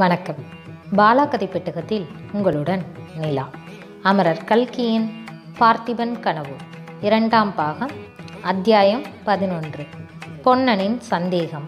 வணக்கம் பாலா கதை பெட்டகத்தில் உங்களுடன் நிலா அமரர் கல்கியின் பார்த்திபன் கனவு இரண்டாம் பாகம் அத்தியாயம் பதினொன்று பொன்னனின் சந்தேகம்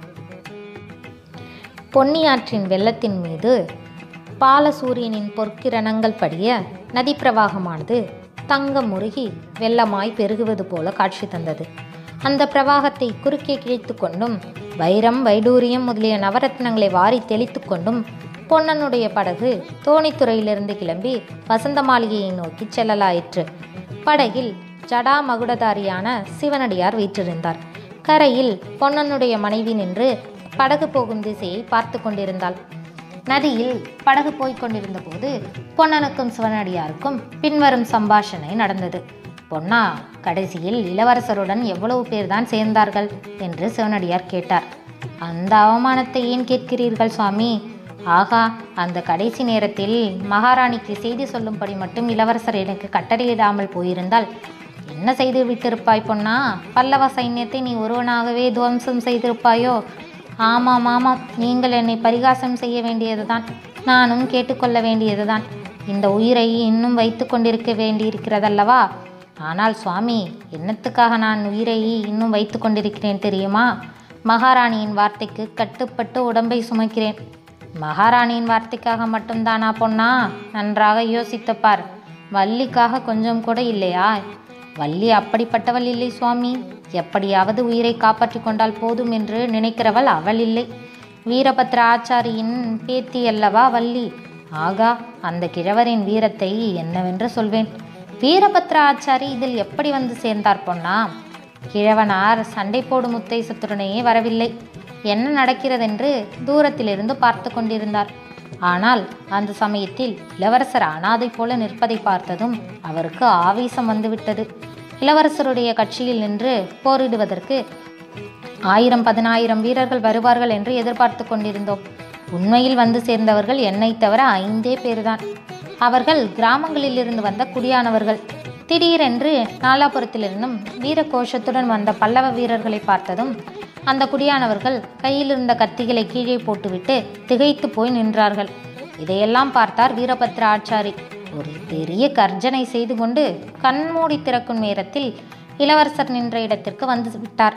பொன்னியாற்றின் வெள்ளத்தின் மீது பாலசூரியனின் பொற்கிரணங்கள் படிய நதி பிரவாகமானது தங்கம் முருகி வெள்ளமாய் பெருகுவது போல காட்சி தந்தது அந்த பிரவாகத்தை குறுக்கே கிழித்து கொண்டும் வைரம் வைடூரியம் முதலிய நவரத்னங்களை வாரி தெளித்து கொண்டும் பொன்னனுடைய படகு தோணித்துறையிலிருந்து கிளம்பி வசந்த மாளிகையை நோக்கி செல்லலாயிற்று படகில் ஜடா மகுடதாரியான சிவனடியார் வீற்றிருந்தார் கரையில் பொன்னனுடைய மனைவி நின்று படகு போகும் திசையை பார்த்து கொண்டிருந்தாள் நதியில் படகு போய்க் கொண்டிருந்த போது பொன்னனுக்கும் சிவனடியாருக்கும் பின்வரும் சம்பாஷணை நடந்தது பொன்னா கடைசியில் இளவரசருடன் எவ்வளவு பேர்தான் சேர்ந்தார்கள் என்று சிவனடியார் கேட்டார் அந்த அவமானத்தை ஏன் கேட்கிறீர்கள் சுவாமி ஆகா அந்த கடைசி நேரத்தில் மகாராணிக்கு செய்தி சொல்லும்படி மட்டும் இளவரசர் எனக்கு கட்டளையிடாமல் போயிருந்தால் என்ன செய்து விட்டிருப்பாய் பொன்னா பல்லவ சைன்யத்தை நீ ஒருவனாகவே துவம்சம் செய்திருப்பாயோ ஆமாம் ஆமாம் நீங்கள் என்னை பரிகாசம் செய்ய வேண்டியதுதான் நானும் கேட்டுக்கொள்ள வேண்டியதுதான் இந்த உயிரை இன்னும் வைத்து கொண்டிருக்க வேண்டியிருக்கிறதல்லவா ஆனால் சுவாமி என்னத்துக்காக நான் உயிரை இன்னும் வைத்து கொண்டிருக்கிறேன் தெரியுமா மகாராணியின் வார்த்தைக்கு கட்டுப்பட்டு உடம்பை சுமக்கிறேன் மகாராணியின் வார்த்தைக்காக மட்டும்தானா பொன்னா நன்றாக யோசித்துப் பார் வள்ளிக்காக கொஞ்சம் கூட இல்லையா வள்ளி அப்படிப்பட்டவள் இல்லை சுவாமி எப்படியாவது உயிரை காப்பாற்றி கொண்டால் போதும் என்று நினைக்கிறவள் அவள் இல்லை வீரபத்ர ஆச்சாரியின் பேத்தி அல்லவா வள்ளி ஆகா அந்த கிழவரின் வீரத்தை என்னவென்று சொல்வேன் வீரபத்ர ஆச்சாரி இதில் எப்படி வந்து சேர்ந்தார் பொன்னா கிழவனார் சண்டை போடும் உத்தேசத்துடனேயே வரவில்லை என்ன நடக்கிறதென்று தூரத்திலிருந்து பார்த்து கொண்டிருந்தார் ஆனால் அந்த சமயத்தில் இளவரசர் அனாதை போல நிற்பதை பார்த்ததும் அவருக்கு ஆவேசம் வந்துவிட்டது இளவரசருடைய கட்சியில் நின்று போரிடுவதற்கு ஆயிரம் பதினாயிரம் வீரர்கள் வருவார்கள் என்று எதிர்பார்த்து கொண்டிருந்தோம் உண்மையில் வந்து சேர்ந்தவர்கள் என்னை தவிர ஐந்தே பேர்தான் அவர்கள் கிராமங்களிலிருந்து வந்த குடியானவர்கள் திடீரென்று நாலாபுரத்திலிருந்தும் வீர கோஷத்துடன் வந்த பல்லவ வீரர்களை பார்த்ததும் அந்த குடியானவர்கள் கையில் இருந்த கத்திகளை கீழே போட்டுவிட்டு திகைத்து போய் நின்றார்கள் இதையெல்லாம் பார்த்தார் வீரபத்ர ஆச்சாரி ஒரு பெரிய கர்ஜனை செய்து கொண்டு கண்மூடி திறக்கும் நேரத்தில் இளவரசர் நின்ற இடத்திற்கு வந்து விட்டார்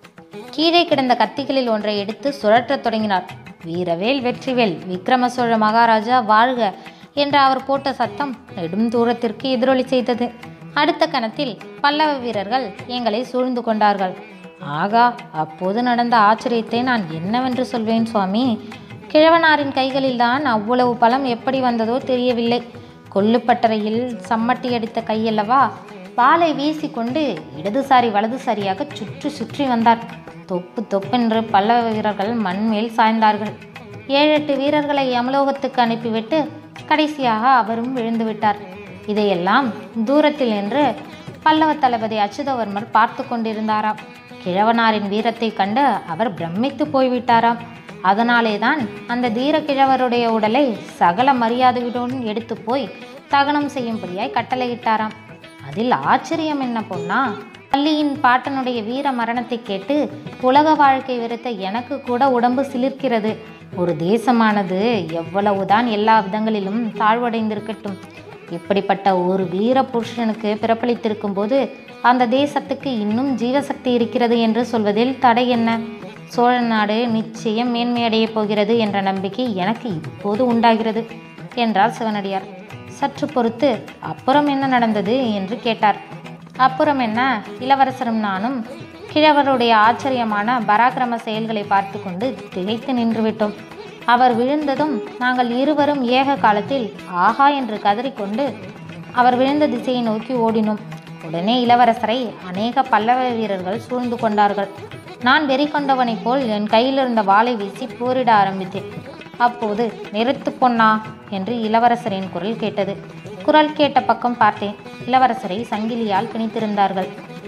கீழே கிடந்த கத்திகளில் ஒன்றை எடுத்து சுழற்றத் தொடங்கினார் வீரவேல் வெற்றிவேல் விக்ரம சோழ மகாராஜா வாழ்க என்று அவர் போட்ட சத்தம் நெடும் தூரத்திற்கு எதிரொலி செய்தது அடுத்த கணத்தில் பல்லவ வீரர்கள் எங்களை சூழ்ந்து கொண்டார்கள் ஆகா அப்போது நடந்த ஆச்சரியத்தை நான் என்னவென்று சொல்வேன் சுவாமி கிழவனாரின் கைகளில்தான் அவ்வளவு பலம் எப்படி வந்ததோ தெரியவில்லை கொல்லுப்பட்டறையில் சம்மட்டி அடித்த கையல்லவா வாளை வீசிக்கொண்டு இடதுசாரி வலதுசாரியாக சுற்றி சுற்றி வந்தார் தொப்பு தொப்பென்று பல்லவ வீரர்கள் மண்மேல் சாய்ந்தார்கள் ஏழெட்டு வீரர்களை யமலோகத்துக்கு அனுப்பிவிட்டு கடைசியாக அவரும் விழுந்து விட்டார் இதையெல்லாம் தூரத்தில் நின்று பல்லவ தளபதி அச்சுதவர்மர் பார்த்து கொண்டிருந்தாராம் கிழவனாரின் வீரத்தை கண்டு அவர் பிரமித்து போய்விட்டாராம் அதனாலே தான் அந்த தீர கிழவருடைய உடலை சகல மரியாதையுடன் எடுத்து போய் தகனம் செய்யும்படியாய் கட்டளையிட்டாராம் அதில் ஆச்சரியம் என்ன பொன்னா பள்ளியின் பாட்டனுடைய வீர மரணத்தை கேட்டு உலக வாழ்க்கை வெறுத்த எனக்கு கூட உடம்பு சிலிர்க்கிறது ஒரு தேசமானது எவ்வளவுதான் எல்லா விதங்களிலும் தாழ்வடைந்திருக்கட்டும் இப்படிப்பட்ட ஒரு வீர புருஷனுக்கு பிறப்பளித்திருக்கும் போது அந்த தேசத்துக்கு இன்னும் ஜீவசக்தி இருக்கிறது என்று சொல்வதில் தடை என்ன சோழ நாடு நிச்சயம் மேன்மையடையப் போகிறது என்ற நம்பிக்கை எனக்கு இப்போது உண்டாகிறது என்றார் சிவனடியார் சற்று பொறுத்து அப்புறம் என்ன நடந்தது என்று கேட்டார் அப்புறம் என்ன இளவரசரும் நானும் கிழவருடைய ஆச்சரியமான பராக்கிரம செயல்களை பார்த்து கொண்டு திகைத்து நின்றுவிட்டோம் அவர் விழுந்ததும் நாங்கள் இருவரும் ஏக காலத்தில் ஆஹா என்று கதறிக்கொண்டு அவர் விழுந்த திசையை நோக்கி ஓடினோம் உடனே இளவரசரை அநேக பல்லவ வீரர்கள் சூழ்ந்து கொண்டார்கள் நான் வெறி கொண்டவனைப் போல் என் கையில் இருந்த வாளை வீசி போரிட ஆரம்பித்தேன் அப்போது நிறுத்து பொன்னா என்று இளவரசரின் குரல் கேட்டது குரல் கேட்ட பக்கம் பார்த்தேன் இளவரசரை சங்கிலியால் பிணித்திருந்தார்கள்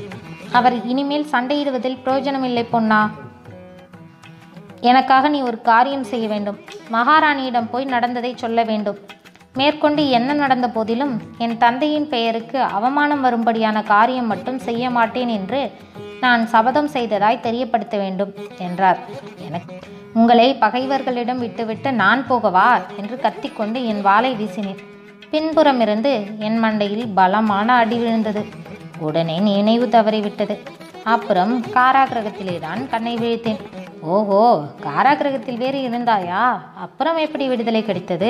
அவர் இனிமேல் சண்டையிடுவதில் பிரயோஜனமில்லை பொன்னா எனக்காக நீ ஒரு காரியம் செய்ய வேண்டும் மகாராணியிடம் போய் நடந்ததை சொல்ல வேண்டும் மேற்கொண்டு என்ன நடந்த போதிலும் என் தந்தையின் பெயருக்கு அவமானம் வரும்படியான காரியம் மட்டும் செய்ய மாட்டேன் என்று நான் சபதம் செய்ததாய் தெரியப்படுத்த வேண்டும் என்றார் எனக்கு உங்களை பகைவர்களிடம் விட்டுவிட்டு நான் போகவா என்று கத்திக்கொண்டு என் வாளை வீசினேன் பின்புறமிருந்து என் மண்டையில் பலமான அடி விழுந்தது உடனே நினைவு தவறிவிட்டது அப்புறம் காராகிரகத்திலே தான் கண்ணை விழித்தேன் ஓஹோ காராகிரகத்தில் வேறு இருந்தாயா அப்புறம் எப்படி விடுதலை கிடைத்தது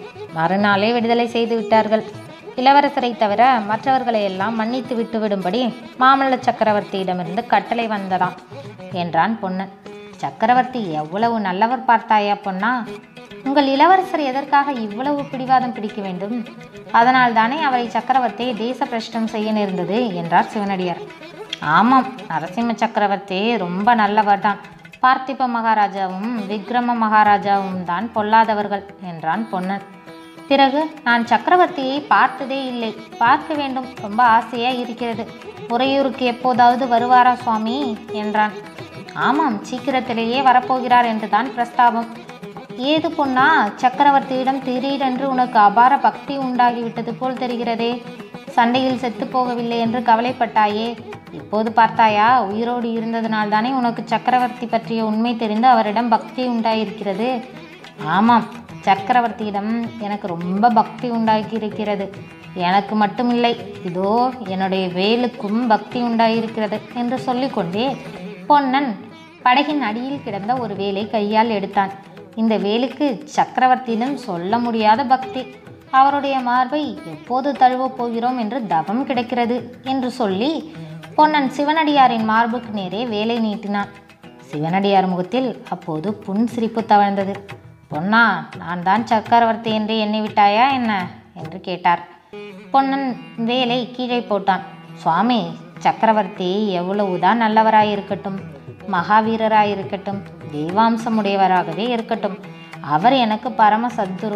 மறுநாளே விடுதலை செய்து விட்டார்கள் இளவரசரை தவிர மற்றவர்களை எல்லாம் மன்னித்து விட்டு விடும்படி மாமல்ல சக்கரவர்த்தியிடமிருந்து கட்டளை வந்ததாம் என்றான் பொன்னன் சக்கரவர்த்தி எவ்வளவு நல்லவர் பார்த்தாயா பொன்னா உங்கள் இளவரசர் எதற்காக இவ்வளவு பிடிவாதம் பிடிக்க வேண்டும் அதனால் தானே அவரை சக்கரவர்த்தியை தேச பிரஷ்டம் செய்ய நேர்ந்தது என்றார் சிவனடியார் ஆமாம் நரசிம்ம சக்கரவர்த்தி ரொம்ப நல்லவர் தான் பார்த்திப மகாராஜாவும் விக்ரம மகாராஜாவும் தான் பொல்லாதவர்கள் என்றான் பொன்னன் பிறகு நான் சக்கரவர்த்தியை பார்த்ததே இல்லை பார்க்க வேண்டும் ரொம்ப ஆசையா இருக்கிறது உறையூருக்கு எப்போதாவது வருவாரா சுவாமி என்றான் ஆமாம் சீக்கிரத்திலேயே வரப்போகிறார் என்றுதான் பிரஸ்தாபம் ஏது பொன்னா சக்கரவர்த்தியிடம் திடீரென்று உனக்கு அபார பக்தி உண்டாகிவிட்டது போல் தெரிகிறதே சண்டையில் செத்து போகவில்லை என்று கவலைப்பட்டாயே இப்போது பார்த்தாயா உயிரோடு இருந்ததனால்தானே உனக்கு சக்கரவர்த்தி பற்றிய உண்மை தெரிந்து அவரிடம் பக்தி உண்டாயிருக்கிறது ஆமாம் சக்கரவர்த்தியிடம் எனக்கு ரொம்ப பக்தி உண்டாகி இருக்கிறது எனக்கு மட்டுமில்லை இதோ என்னுடைய வேலுக்கும் பக்தி உண்டாயிருக்கிறது என்று சொல்லிக்கொண்டே பொன்னன் படகின் அடியில் கிடந்த ஒரு வேலை கையால் எடுத்தான் இந்த வேலுக்கு சக்கரவர்த்தியிடம் சொல்ல முடியாத பக்தி அவருடைய மார்பை எப்போது தழுவப் போகிறோம் என்று தவம் கிடக்கிறது என்று சொல்லி பொன்னன் சிவனடியாரின் மார்புக்கு நேரே வேலை நீட்டினான் சிவனடியார் முகத்தில் அப்போது புன் சிரிப்பு தவழ்ந்தது பொன்னா நான் தான் சக்கரவர்த்தி என்று எண்ணி விட்டாயா என்ன என்று கேட்டார் பொன்னன் வேலை கீழே போட்டான் சுவாமி சக்கரவர்த்தி எவ்வளவுதான் நல்லவராயிருக்கட்டும் மகாவீரராயிருக்கட்டும் தெய்வாம்சமுடையவராகவே இருக்கட்டும் அவர் எனக்கு பரம சத்துரு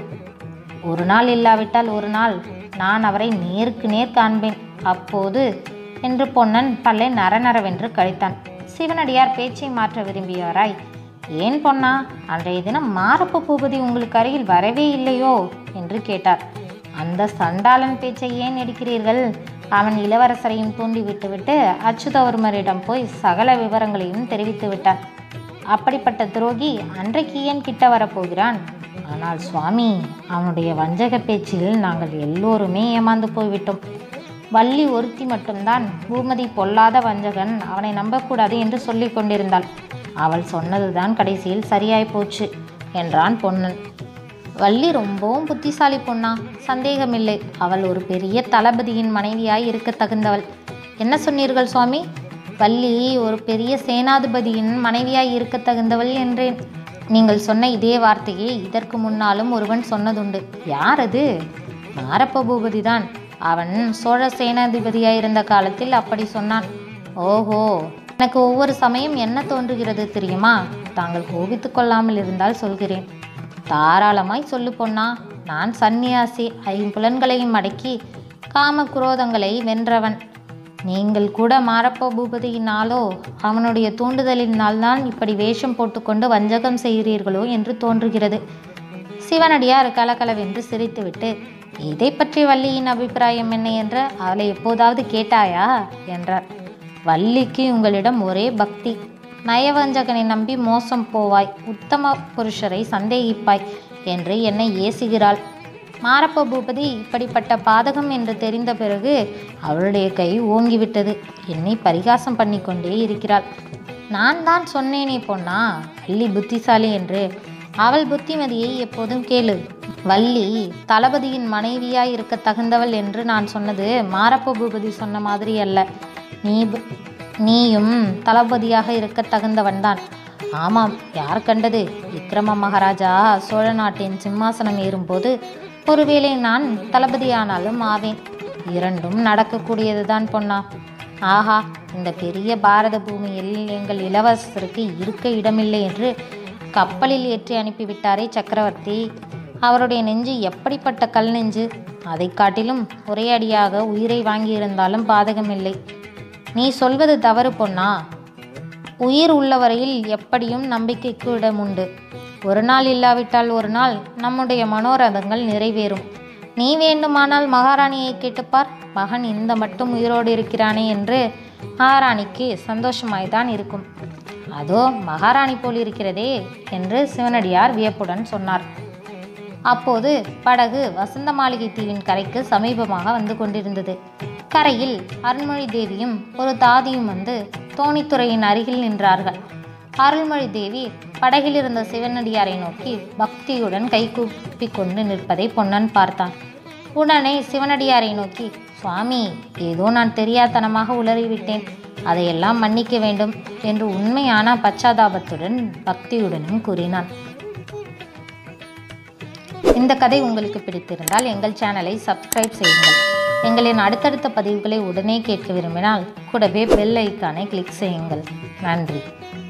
ஒரு நாள் இல்லாவிட்டால் ஒரு நாள் நான் அவரை நேருக்கு நேர் காண்பேன் அப்போது என்று பொன்னன் பல்லை நரநரவென்று கழித்தான் சிவனடியார் பேச்சை மாற்ற விரும்பியவராய் ஏன் பொன்னா அன்றைய தினம் மாரப்ப பூபதி உங்களுக்கு அருகில் வரவே இல்லையோ என்று கேட்டார் அந்த சண்டாளன் பேச்சை ஏன் எடுக்கிறீர்கள் அவன் இளவரசரையும் தூண்டி விட்டுவிட்டு அச்சுதவர்மரிடம் போய் சகல விவரங்களையும் தெரிவித்து விட்டான் அப்படிப்பட்ட துரோகி அன்றைக்கு ஏன் கிட்ட வரப்போகிறான் ஆனால் சுவாமி அவனுடைய வஞ்சக பேச்சில் நாங்கள் எல்லோருமே ஏமாந்து போய்விட்டோம் வள்ளி ஒருத்தி மட்டும்தான் பூமதி பொல்லாத வஞ்சகன் அவனை நம்பக்கூடாது என்று சொல்லிக் கொண்டிருந்தாள் அவள் சொன்னதுதான் கடைசியில் சரியாய் போச்சு என்றான் பொன்னன் வள்ளி ரொம்பவும் புத்திசாலி பொண்ணா சந்தேகமில்லை அவள் ஒரு பெரிய தளபதியின் மனைவியாய் இருக்க தகுந்தவள் என்ன சொன்னீர்கள் சுவாமி வள்ளி ஒரு பெரிய சேனாதிபதியின் மனைவியாய் இருக்க தகுந்தவள் என்றேன் நீங்கள் சொன்ன இதே வார்த்தையை இதற்கு முன்னாலும் ஒருவன் சொன்னதுண்டு யார் அது மாரப்ப பூபதி தான் அவன் சோழ சேனாதிபதியாய் இருந்த காலத்தில் அப்படி சொன்னான் ஓஹோ எனக்கு ஒவ்வொரு சமயம் என்ன தோன்றுகிறது தெரியுமா தாங்கள் கோபித்துக் கொள்ளாமல் இருந்தால் சொல்கிறேன் தாராளமாய் சொல்லு பொன்னா நான் சந்நியாசி ஐம்புலன்களையும் அடக்கி காம குரோதங்களை வென்றவன் நீங்கள் கூட மாரப்ப பூபதியினாலோ அவனுடைய தூண்டுதலினால்தான் இப்படி வேஷம் போட்டுக்கொண்டு வஞ்சகம் செய்கிறீர்களோ என்று தோன்றுகிறது சிவனடியார் கலகலவென்று சிரித்துவிட்டு இதை பற்றி வள்ளியின் அபிப்பிராயம் என்ன என்று அவளை எப்போதாவது கேட்டாயா என்றார் வள்ளிக்கு உங்களிடம் ஒரே பக்தி நயவஞ்சகனை நம்பி மோசம் போவாய் உத்தம புருஷரை சந்தேகிப்பாய் என்று என்னை ஏசுகிறாள் மாரப்ப பூபதி இப்படிப்பட்ட பாதகம் என்று தெரிந்த பிறகு அவளுடைய கை ஓங்கிவிட்டது என்னை பரிகாசம் பண்ணிக்கொண்டே இருக்கிறாள் நான் தான் சொன்னேனே பொன்னா வள்ளி புத்திசாலி என்று அவள் புத்திமதியை எப்போதும் கேளு வள்ளி தளபதியின் மனைவியாய் இருக்க தகுந்தவள் என்று நான் சொன்னது மாரப்ப பூபதி சொன்ன மாதிரி அல்ல நீ ப- நீயும் தளபதியாக இருக்க தகுந்தவன்தான் ஆமாம் யார் கண்டது விக்ரம மகாராஜா சோழ நாட்டின் சிம்மாசனம் ஏறும்போது ஒருவேளை நான் தளபதியானாலும் ஆவேன் இரண்டும் நடக்கக்கூடியதுதான் பொன்னா ஆஹா இந்த பெரிய பாரத பூமியில் எங்கள் இளவரசருக்கு இருக்க இடமில்லை என்று கப்பலில் ஏற்றி அனுப்பிவிட்டாரே சக்கரவர்த்தி அவருடைய நெஞ்சு எப்படிப்பட்ட கல் நெஞ்சு அதை காட்டிலும் ஒரே அடியாக உயிரை வாங்கியிருந்தாலும் பாதகமில்லை நீ சொல்வது தவறு பொன்னா உயிர் உள்ளவரையில் எப்படியும் நம்பிக்கைக்கு இடம் உண்டு ஒரு நாள் இல்லாவிட்டால் ஒரு நாள் நம்முடைய மனோரதங்கள் நிறைவேறும் நீ வேண்டுமானால் மகாராணியை கேட்டுப்பார் மகன் இந்த மட்டும் உயிரோடு இருக்கிறானே என்று மகாராணிக்கு சந்தோஷமாய்தான் இருக்கும் அதோ மகாராணி போல் இருக்கிறதே என்று சிவனடியார் வியப்புடன் சொன்னார் அப்போது படகு வசந்த மாளிகை தீவின் கரைக்கு சமீபமாக வந்து கொண்டிருந்தது கரையில் அருள்மொழி தேவியும் ஒரு தாதியும் வந்து தோணித்துறையின் அருகில் நின்றார்கள் அருள்மொழி தேவி படகில் இருந்த சிவனடியாரை நோக்கி பக்தியுடன் கைகூப்பி கொண்டு நிற்பதை பொன்னன் பார்த்தான் உடனே சிவனடியாரை நோக்கி சுவாமி ஏதோ நான் தெரியாதனமாக உளறிவிட்டேன் அதையெல்லாம் மன்னிக்க வேண்டும் என்று உண்மையான பச்சாதாபத்துடன் பக்தியுடனும் கூறினான் இந்த கதை உங்களுக்கு பிடித்திருந்தால் எங்கள் சேனலை சப்ஸ்கிரைப் செய்யுங்கள் எங்களின் அடுத்தடுத்த பதிவுகளை உடனே கேட்க விரும்பினால் கூடவே பெல் ஐக்கானை கிளிக் செய்யுங்கள் நன்றி